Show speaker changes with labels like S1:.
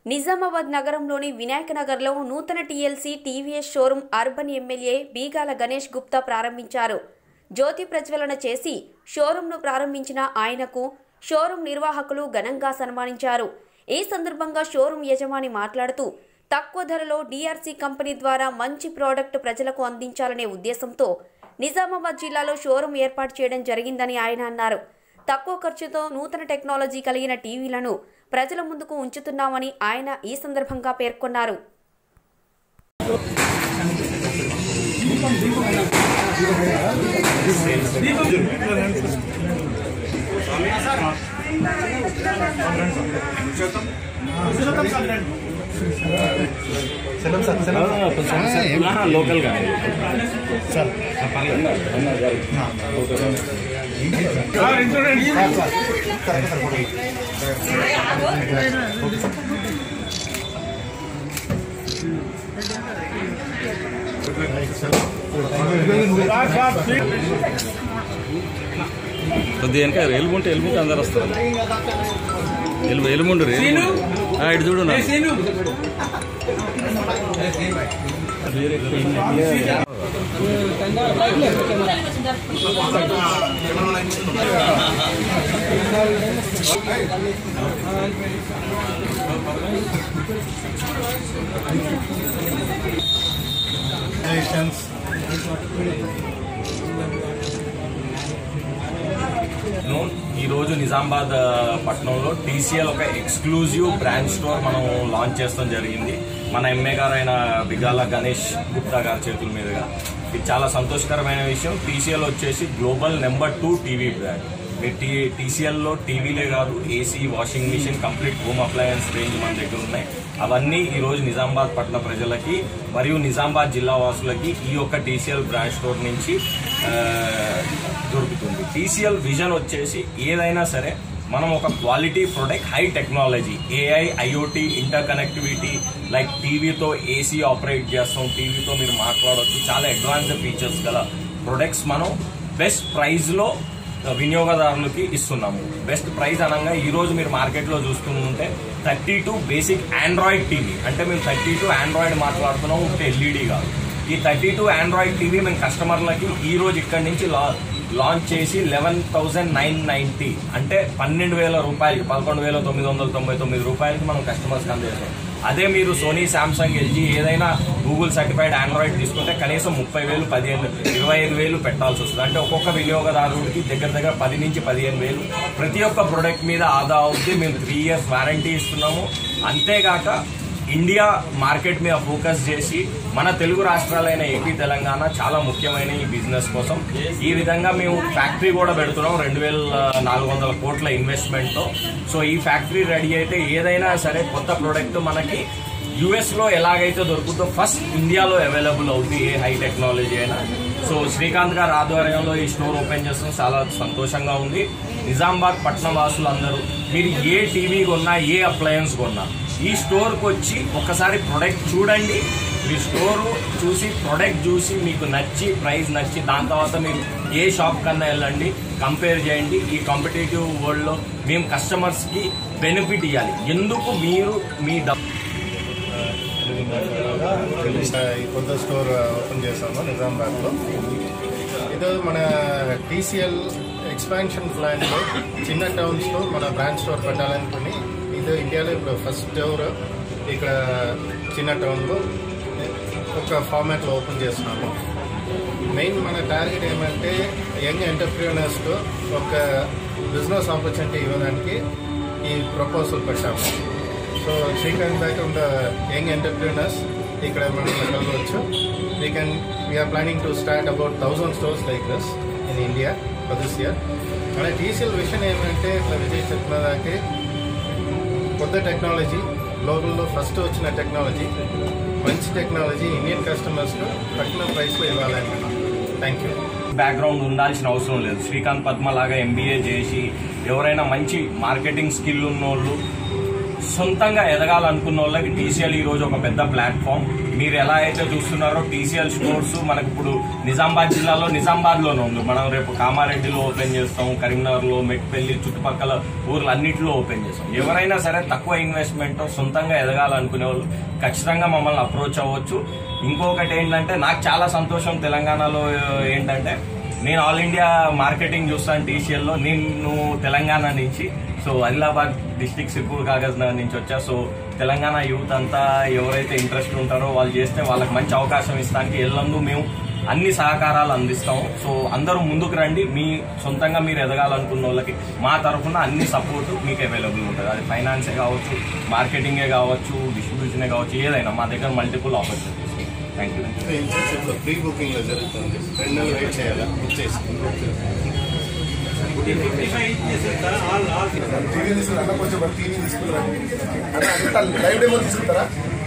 S1: నిజామాబాద్ నగరంలోని వినాయక నగర్లో నూతన TLC TVS showroom urban MLA Bigala Ganesh Gupta ప్రారంభించారు జ్యోతి ప్రజ్వలన చేసి షోరూంను ప్రారంభించిన ఆయనకు షోరూం నిర్వాహకులు ఘనంగా సన్మానించారు ఈ సందర్భంగా షోరూం యజమాని మాట్లాడుతూ తక్కువ ధరలో డీఆర్సీ కంపెనీ ద్వారా మంచి ప్రోడక్ట్ ప్రజలకు అందించాలనే ఉద్దేశంతో నిజామాబాద్ జిల్లాలో షోరూం ఏర్పాటు చేయడం జరిగిందని ఆయన అన్నారు తక్కువ ఖర్చుతో నూతన టెక్నాలజీ కలిగిన టీవీలను ప్రజల ముందుకు ఉంచుతున్నామని ఆయన ఈ సందర్భంగా పేర్కొన్నారు
S2: లోకల్ గా కొద్దిగా వెనక ఎలుగుంటే ఎలుగుంటే అందరు వస్తారు ఎలుగు ఎలుగుండు రే ఆ, ఇటు చూడు నా.
S3: Congratulations.
S2: ఈ రోజు నిజామాబాద్ ఆ, పట్టణంలో టీసీఎల్ ఒక ఎక్స్క్లూజివ్ బ్రాండ్ స్టోర్ మనం లాంచ్ చేస్తాం జరిగింది మన ఎంఏ గారు అయిన బిగాల గణేష్ గుప్తా గారి చేతుల మీదుగా ఇది చాలా సంతోషకరమైన విషయం టీసీఎల్ వచ్చేసి global number two TV brand మీరు టీ టీసీఎల్లో టీవీలే కాదు AC washing machine complete home appliances range మన దగ్గర ఉన్నాయి అవన్నీ ఈ రోజు నిజామాబాద్ పట్టణ ప్రజలకి మరియు నిజామాబాద్ జిల్లా వాసులకి ఈ యొక్క టీసీఎల్ బ్రాండ్ స్టోర్ నుంచి ఆ, దొరుకుతుంది టీసీఎల్ విజన్ వచ్చేసి ఏదైనా సరే మనం ఒక quality product high technology AI IoT interconnectivity like టీవీతో ఏసీ ఆపరేట్ చేస్తాం టీవీతో మీరు మాట్లాడవచ్చు చాలా అడ్వాన్స్డ్ ఫీచర్స్ గల ప్రొడక్ట్స్ మనం బెస్ట్ ప్రైస్ లో వినియోగదారులకి ఇస్తున్నాము బెస్ట్ ప్రైస్ అనగా ఈ రోజు మీరు మార్కెట్ లో చూస్తుంటే thirty two basic Android TV అంటే మేము థర్టీ టూ ఆండ్రాయిడ్ మాట్లాడుతున్నాం ఒక ఎల్ఈడి కాదు ఈ థర్టీ టూ ఆండ్రాయిడ్ టీవీ మేము కస్టమర్లకి ఈ రోజు ఇక్కడి నుంచి లా- లాంచ్ చేసి లెవెన్ థౌసండ్ నైన్ నైన్టీ అంటే పన్నెండు వేల రూపాయలకి పదకొండు వేల తొమ్మిది వందల తొంభై తొమ్మిది రూపాయలకి మనం కస్టమర్స్కి అందజేస్తాం అదే మీరు సోనీ శాంసంగ్ ఎల్జీ ఏదైనా గూగుల్ సర్టిఫైడ్ ఆండ్రాయిడ్ తీసుకుంటే కనీసం ముప్పై వేలు పదిహేను ఇరవై ఐదు వేలు పెట్టాల్సి వస్తుంది అంటే ఒక్కొక్క వినియోగదారుడికి దగ్గర దగ్గర పది నుంచి పదిహేను వేలు ప్రతి ఒక్క ప్రొడక్ట్ మీద ఆదా అవుతుంది మేము త్రీ ఇయర్స్ వారంటీ ఇస్తున్నాము అంతేగాక ఇండియా మార్కెట్ మీద ఫోకస్ చేసి మన తెలుగు రాష్ట్రాలైన ఏపీ తెలంగాణ చాలా ముఖ్యమైన ఈ బిజినెస్ కోసం ఈ విధంగా మేము ఫ్యాక్టరీ కూడా పెడుతున్నాం రెండు వేల నాలుగు వందల కోట్ల ఇన్వెస్ట్మెంట్ తో సో ఈ ఫ్యాక్టరీ రెడీ అయితే ఏదైనా సరే కొత్త ప్రోడక్ట్ మనకి యుఎస్ లో ఎలాగైతే దొరుకుతుందో ఫస్ట్ ఇండియాలో అవైలబుల్ అవుతుంది ఏ హై టెక్నాలజీ అయినా సో శ్రీకాంత్ గారి ఆధ్వర్యంలో ఈ స్టోర్ ఓపెన్ చేస్తాం చాలా సంతోషంగా ఉంది నిజామాబాద్ పట్టణ వాసులందరూ మీరు ఏ టీవీ కొన్నా ఏ అప్లయన్స్ కొన్నా ఈ స్టోర్కి వచ్చి ఒకసారి ప్రొడక్ట్ చూడండి మీ స్టోర్ చూసి ప్రొడక్ట్ చూసి మీకు నచ్చి ప్రైస్ నచ్చి దాని తర్వాత మీరు ఏ షాప్ కన్నా వెళ్ళండి కంపేర్ చేయండి ఈ కాంపిటేటివ్ వరల్డ్ లో మేము కస్టమర్స్ కి బెనిఫిట్ ఇవ్వాలి ఎందుకు మీరు మీ డబ్బు
S3: ఈ కొత్త స్టోర్ ఓపెన్ చేసాము నిజామాబాద్లో ఇది మన టీసీఎల్ ఎక్స్పాన్షన్ ప్లాన్లో చిన్న టౌన్స్లో మన బ్రాంచ్ స్టోర్ పెట్టాలనుకుని ఇది ఇండియాలో ఇప్పుడు ఫస్ట్ స్టోర్ ఇక్కడ చిన్న టౌన్లో ఒక ఫార్మాట్లో ఓపెన్ చేస్తున్నాము మెయిన్ మన టార్గెట్ ఏమంటే యంగ్ ఎంటర్ప్రీనర్స్కు ఒక బిజినెస్ ఆపర్చునిటీ ఇవ్వడానికి ఈ ప్రపోజల్ పెట్టాము సో శ్రీకాంత్ బ్యాక్ ఉన్న యంగ్ ఎంటర్ప్రీనర్స్ ఇక్కడ మనం కలవచ్చు we can we're planning to start about thousand stores like this in India for this year మన టీసీఎల్ విషయం ఏమంటే ఇట్లా విజయ్ చెప్పినదాకే కొత్త టెక్నాలజీ గ్లోబల్లో ఫస్ట్ వచ్చిన టెక్నాలజీ మంచి టెక్నాలజీ ఇండియన్ కస్టమర్స్కు తక్కువ ప్రైస్లో ఇవ్వాలని థ్యాంక్ యూ
S2: బ్యాక్గ్రౌండ్ ఉండాల్సిన అవసరం లేదు శ్రీకాంత్ పద్మ లాగా ఎంబీఏ చేసి ఎవరైనా మంచి మార్కెటింగ్ స్కిల్ ఉన్నోళ్ళు సొంతంగా ఎదగాలనుకున్న వాళ్ళకి టీసీఎల్ ఈ రోజు ఒక పెద్ద ప్లాట్ఫామ్ మీరు ఎలా అయితే చూస్తున్నారో టీసీఎల్ స్టోర్స్ మనకు ఇప్పుడు నిజామాబాద్ జిల్లాలో నిజామాబాద్ లోనే ఉంది మనం రేపు కామారెడ్డిలో ఓపెన్ చేస్తాం కరీంనగర్ లో మెట్పల్లి చుట్టుపక్కల ఊర్లు అన్నింటిలో ఓపెన్ చేస్తాం ఎవరైనా సరే తక్కువ ఇన్వెస్ట్మెంట్ సొంతంగా ఎదగాలనుకునే వాళ్ళు ఖచ్చితంగా మమ్మల్ని అప్రోచ్ అవ్వచ్చు ఇంకొకటి ఏంటంటే నాకు చాలా సంతోషం తెలంగాణలో ఏంటంటే నేను ఆల్ ఇండియా మార్కెటింగ్ చూస్తాను టీసీఎల్ లో నేను తెలంగాణ నుంచి so Adilabad district Sirpur Kagaznagar నుంచి వచ్చా సో తెలంగాణ యూత్ అంతా ఎవరైతే ఇంట్రెస్ట్ ఉంటారో వాళ్ళు చేస్తే వాళ్ళకి మంచి అవకాశం ఇస్తానికి ఎల్లందు మేము అన్ని సహకారాలు అందిస్తాము సో అందరూ ముందుకు రండి మీ సొంతంగా మీరు ఎదగాలనుకున్న వాళ్ళకి మా తరఫున అన్ని సపోర్ట్ మీకు అవైలబుల్ ఉంటుంది అది ఫైనాన్సే కావచ్చు మార్కెటింగే కావచ్చు డిస్ట్రిబ్యూషనే కావచ్చు ఏదైనా మా దగ్గర multiple opportunities thank you
S3: incentive pre booking లో జరుగుతుంది రెండు నెలలు వెయిట్ చేయాలా బుక్ చేసుకుంటాం
S4: టీవీ తీసుకురా అన్న కొంచెం మరి టీవీ తీసుకురా అన్న అంతా లైవ్ డెమో తీసుకుంటారా